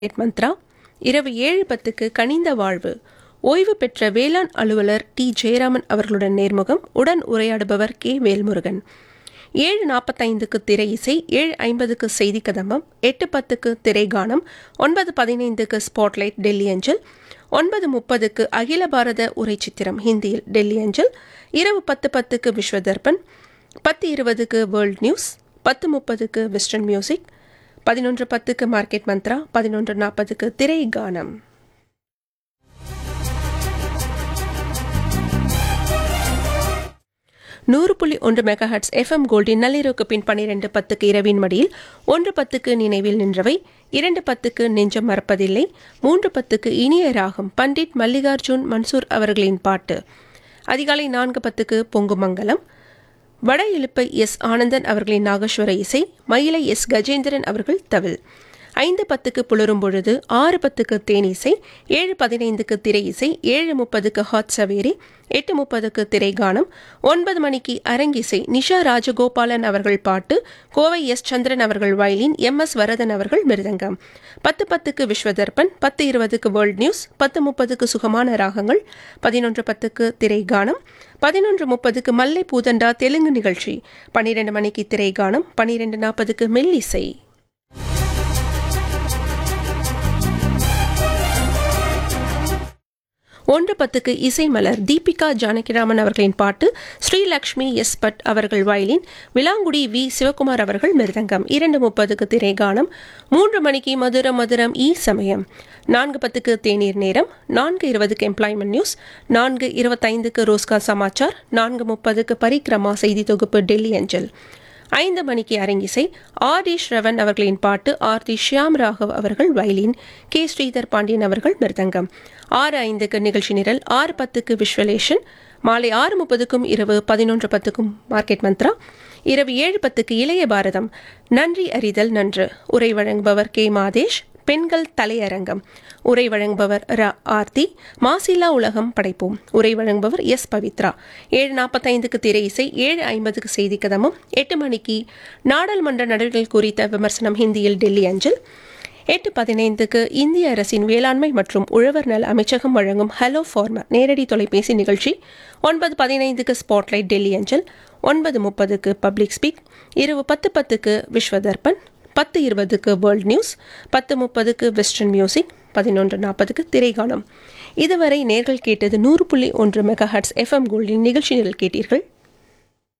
எட் மந்த்ரா இரவு ஏழு பத்துக்கு கனிந்த வாழ்வு ஓய்வு பெற்ற வேளாண் அலுவலர் டி ஜெயராமன் அவர்களுடன் நேர்முகம் உடன் உரையாடுபவர் கே வேல்முருகன் ஏழு நாற்பத்தைந்துக்கு திரை இசை ஏழு ஐம்பதுக்கு செய்தி கதம்பம் எட்டு பத்துக்கு திரைகானம் ஒன்பது பதினைந்துக்கு ஸ்பாட்லைட் டெல்லி அஞ்சல் ஒன்பது முப்பதுக்கு அகில பாரத உரை சித்திரம் ஹிந்தியில் டெல்லி அஞ்சல் இரவு பத்து பத்துக்கு விஸ்வதர்பன் பத்து இருபதுக்கு வேர்ல்ட் நியூஸ் பத்து முப்பதுக்கு வெஸ்டர்ன் மியூசிக் பதினொன்று பத்துக்கு மார்க்கெட் மந்த்ரா பதினொன்று நாற்பதுக்கு திரை கானம் நூறு புள்ளி ஒன்று மெகாஹட்ஸ் எஃப்எம் கோல்டின் நள்ளிரவுக்கு பின் பன்னிரெண்டு பத்துக்கு இரவின் மடியில் ஒன்று பத்துக்கு நினைவில் நின்றவை இரண்டு பத்துக்கு நெஞ்சம் மறப்பதில்லை மூன்று பத்துக்கு இனிய ராகம் பண்டிட் மல்லிகார்ஜுன் மன்சூர் அவர்களின் பாட்டு அதிகாலை நான்கு பத்துக்கு பொங்குமங்கலம் வட இழுப்பை எஸ் ஆனந்தன் அவர்களின் நாகேஸ்வர இசை மயிலை எஸ் கஜேந்திரன் அவர்கள் தவில் ஐந்து பத்துக்கு புலரும் பொழுது ஆறு பத்துக்கு தேனிசை ஏழு பதினைந்துக்கு திரை இசை ஏழு முப்பதுக்கு ஹாட் சவேரி எட்டு முப்பதுக்கு திரைகானம் ஒன்பது மணிக்கு அரங்கிசை நிஷா ராஜகோபாலன் அவர்கள் பாட்டு கோவை எஸ் சந்திரன் அவர்கள் வயலின் எம் எஸ் வரதன் அவர்கள் மிருதங்கம் பத்து பத்துக்கு விஸ்வதர்பன் பத்து இருபதுக்கு வேர்ல்ட் நியூஸ் பத்து முப்பதுக்கு சுகமான ராகங்கள் பதினொன்று பத்துக்கு திரைகானம் பதினொன்று முப்பதுக்கு மல்லை பூதண்டா தெலுங்கு நிகழ்ச்சி பன்னிரெண்டு மணிக்கு திரைகானம் பன்னிரெண்டு நாற்பதுக்கு மெல்லிசை ஒன்று பத்துக்கு இசைமலர் தீபிகா ஜானகிராமன் அவர்களின் பாட்டு ஸ்ரீலக்ஷ்மி எஸ் பட் அவர்கள் வயலின் விலாங்குடி வி சிவகுமார் அவர்கள் மிருதங்கம் இரண்டு முப்பதுக்கு திரைகானம் மூன்று மணிக்கு மதுரம் மதுரம் ஈ சமயம் நான்கு பத்துக்கு தேநீர் நேரம் நான்கு இருபதுக்கு எம்ப்ளாய்மெண்ட் நியூஸ் நான்கு இருபத்தைந்துக்கு ரோஸ்கா சமாச்சார் நான்கு முப்பதுக்கு பரிக்ரமா செய்தி தொகுப்பு டெல்லி அஞ்சல் ஐந்து மணிக்கு அரங்கிசை ஆர் டி ஸ்ரவன் அவர்களின் பாட்டு ஆர் டி ஷியாம் ராகவ் அவர்கள் வயலின் கே ஸ்ரீதர் பாண்டியன் அவர்கள் மிருதங்கம் ஆறு ஐந்துக்கு நிகழ்ச்சி நிரல் ஆறு பத்துக்கு விஸ்வலேஷன் மாலை ஆறு முப்பதுக்கும் இரவு பதினொன்று பத்துக்கும் மார்க்கெட் மந்த்ரா இரவு ஏழு பத்துக்கு இளைய பாரதம் நன்றி அறிதல் நன்று உரை வழங்குபவர் கே மாதேஷ் பெண்கள் தலையரங்கம் உரை வழங்குபவர் ர ஆர்த்தி மாசில்லா உலகம் படைப்போம் உரை வழங்குபவர் எஸ் பவித்ரா ஏழு நாற்பத்தைந்துக்கு திரை இசை ஏழு ஐம்பதுக்கு செய்தி கதமும் எட்டு மணிக்கு நாடாளுமன்ற நடவடிக்கைகள் குறித்த விமர்சனம் ஹிந்தியில் டெல்லி அஞ்சல் எட்டு பதினைந்துக்கு இந்திய அரசின் வேளாண்மை மற்றும் உழவர் நல அமைச்சகம் வழங்கும் ஹலோ ஃபார்மர் நேரடி தொலைபேசி நிகழ்ச்சி ஒன்பது பதினைந்துக்கு ஸ்பாட்லைட் டெல்லி அஞ்சல் ஒன்பது முப்பதுக்கு பப்ளிக் ஸ்பீக் இரவு பத்து பத்துக்கு விஸ்வதர்பன் பத்து இருபதுக்கு வேர்ல்ட் நியூஸ் பத்து முப்பதுக்கு வெஸ்டர்ன் மியூசிக் பதினொன்று நாற்பதுக்கு திரைகானம் இதுவரை நேர்கள் கேட்டது நூறு புள்ளி ஒன்று மெகா ஹட்ஸ் எஃப்எம் கோல்டின் நிகழ்ச்சி நிரல் கேட்டீர்கள்